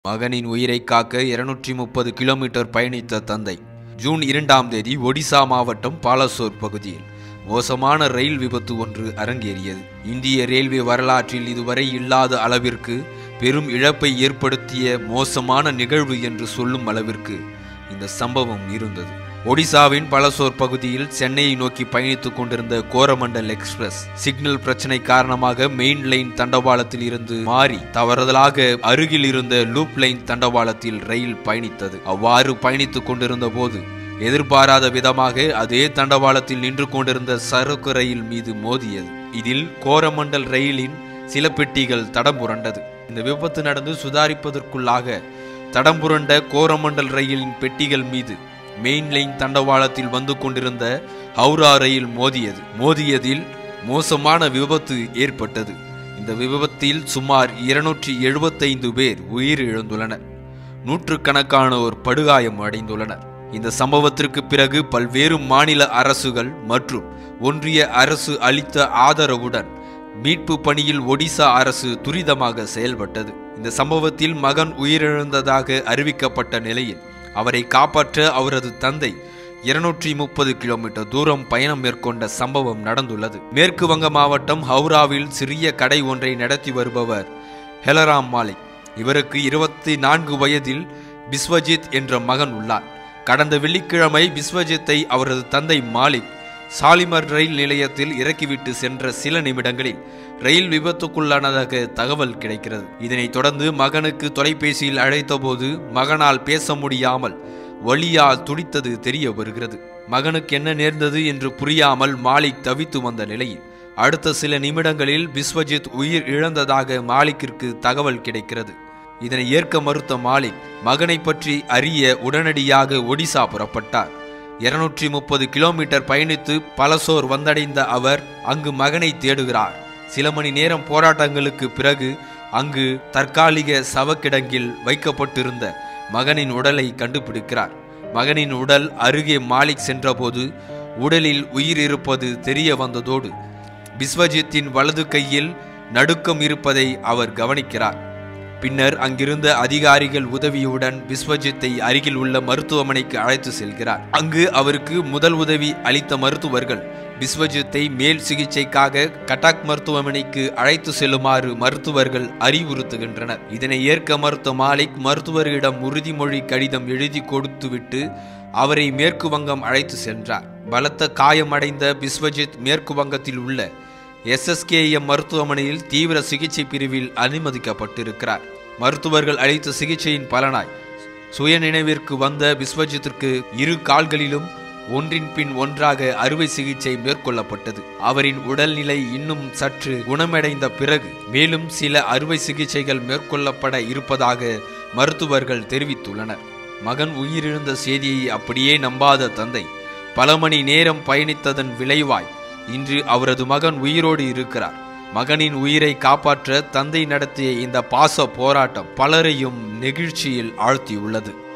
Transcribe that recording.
மகனின் உயிரை காக்க இருநூற்றி முப்பது கிலோமீட்டர் பயணித்த தந்தை ஜூன் இரண்டாம் தேதி ஒடிசா மாவட்டம் பாலசோர் பகுதியில் மோசமான ரயில் விபத்து ஒன்று அரங்கேறியது இந்திய ரயில்வே வரலாற்றில் இதுவரை இல்லாத அளவிற்கு பெரும் இழப்பை ஏற்படுத்திய மோசமான நிகழ்வு என்று சொல்லும் அளவிற்கு இந்த சம்பவம் இருந்தது ஒடிசாவின் பலசோர் பகுதியில் சென்னையை நோக்கி பயணித்துக் கொண்டிருந்த கோரமண்டல் எக்ஸ்பிரஸ் சிக்னல் பிரச்சனை காரணமாக மெயின் லைன் தண்டவாளத்தில் இருந்து மாறி தவறுதலாக அருகில் இருந்த லூப் லைன் தண்டவாளத்தில் ரயில் பயணித்தது அவ்வாறு பயணித்துக் கொண்டிருந்த போது எதிர்பாராத விதமாக அதே தண்டவாளத்தில் நின்று கொண்டிருந்த சரக்கு ரயில் மீது மோதியது இதில் கோரமண்டல் ரயிலின் சில பெட்டிகள் தடம் புரண்டது இந்த விபத்து நடந்து சுதாரிப்பதற்குள்ளாக தடம் புரண்ட கோரமண்டல் ரயிலின் பெட்டிகள் மீது மெயின் லைன் தண்டவாளத்தில் வந்து கொண்டிருந்த ஹவுரா ரயில் மோதியது மோதியதில் மோசமான விபத்து ஏற்பட்டது இந்த விபத்தில் சுமார் இருநூற்றி எழுபத்தைந்து பேர் உயிரிழந்துள்ளனர் நூற்றுக்கணக்கானோர் படுகாயம் அடைந்துள்ளனர் இந்த சம்பவத்திற்கு பிறகு பல்வேறு மாநில அரசுகள் மற்றும் ஒன்றிய அரசு அளித்த ஆதரவுடன் மீட்பு பணியில் ஒடிசா அரசு துரிதமாக செயல்பட்டது இந்த சம்பவத்தில் மகன் உயிரிழந்ததாக அறிவிக்கப்பட்ட நிலையில் அவரை காப்பாற்ற அவரது தந்தை இருநூற்றி முப்பது கிலோமீட்டர் தூரம் பயணம் மேற்கொண்ட சம்பவம் நடந்துள்ளது மேற்கு வங்க மாவட்டம் ஹவுராவில் சிறிய கடை ஒன்றை நடத்தி வருபவர் ஹெலராம் மாலிக் இவருக்கு இருபத்தி நான்கு வயதில் பிஸ்வஜித் என்ற மகன் உள்ளார் கடந்த வெள்ளிக்கிழமை பிஸ்வஜித்தை அவரது தந்தை மாலிக் சாலிமர் ரயில் நிலையத்தில் இறக்கிவிட்டு சென்ற சில நிமிடங்களில் ரயில் விபத்துக்குள்ளானதாக தகவல் கிடைக்கிறது இதனைத் தொடர்ந்து மகனுக்கு தொலைபேசியில் அழைத்தபோது மகனால் பேச முடியாமல் வழியால் துடித்தது தெரிய வருகிறது மகனுக்கு என்ன நேர்ந்தது என்று புரியாமல் மாலிக் தவித்து வந்த நிலையில் அடுத்த சில நிமிடங்களில் பிஸ்வஜித் உயிர் இழந்ததாக மாலிக்கிற்கு தகவல் கிடைக்கிறது இதனை ஏற்க மறுத்த மாலிக் மகனை பற்றி அறிய உடனடியாக ஒடிசா புறப்பட்டார் இருநூற்றி முப்பது கிலோமீட்டர் பயணித்து பலசோர் வந்தடைந்த அவர் அங்கு மகனை தேடுகிறார் சில மணி நேரம் போராட்டங்களுக்கு பிறகு அங்கு தற்காலிக சவக்கிடங்கில் வைக்கப்பட்டிருந்த மகனின் உடலை கண்டுபிடிக்கிறார் மகனின் உடல் அருகே மாலிக் சென்றபோது உடலில் உயிர் இருப்பது தெரிய வந்ததோடு பிஸ்வஜித்தின் வலது கையில் நடுக்கம் இருப்பதை அவர் கவனிக்கிறார் பின்னர் அங்கிருந்த அதிகாரிகள் உதவியுடன் பிஸ்வஜித்தை அருகில் உள்ள மருத்துவமனைக்கு அழைத்து செல்கிறார் அங்கு அவருக்கு முதல் உதவி அளித்த மருத்துவர்கள் பிஸ்வஜித்தை மேல் சிகிச்சைக்காக கட்டாக் மருத்துவமனைக்கு அழைத்து செல்லுமாறு மருத்துவர்கள் அறிவுறுத்துகின்றனர் இதனை ஏற்க மறுத்த மாலிக் மருத்துவரிடம் உறுதிமொழி கடிதம் எழுதி கொடுத்துவிட்டு அவரை மேற்கு வங்கம் அழைத்து சென்றார் பலத்த காயமடைந்த பிஸ்வஜித் மேற்கு வங்கத்தில் உள்ள எஸ்எஸ்கேஎம் மருத்துவமனையில் தீவிர சிகிச்சை பிரிவில் அனுமதிக்கப்பட்டிருக்கிறார் மருத்துவர்கள் அளித்த சிகிச்சையின் பலனாய் சுயநினைவிற்கு வந்த பிஸ்வஜித்திற்கு இரு கால்களிலும் ஒன்றின் பின் ஒன்றாக அறுவை சிகிச்சை மேற்கொள்ளப்பட்டது அவரின் உடல்நிலை இன்னும் சற்று குணமடைந்த பிறகு மேலும் சில அறுவை சிகிச்சைகள் மேற்கொள்ளப்பட இருப்பதாக மருத்துவர்கள் தெரிவித்துள்ளனர் மகன் உயிரிழந்த செய்தியை அப்படியே நம்பாத தந்தை பல மணி நேரம் பயணித்ததன் விளைவாய் இன்று அவரது மகன் உயிரோடு இருக்கிறார் மகனின் உயிரை காப்பாற்ற தந்தை நடத்திய இந்த பாச போராட்டம் பலரையும் நெகிழ்ச்சியில் ஆழ்த்தியுள்ளது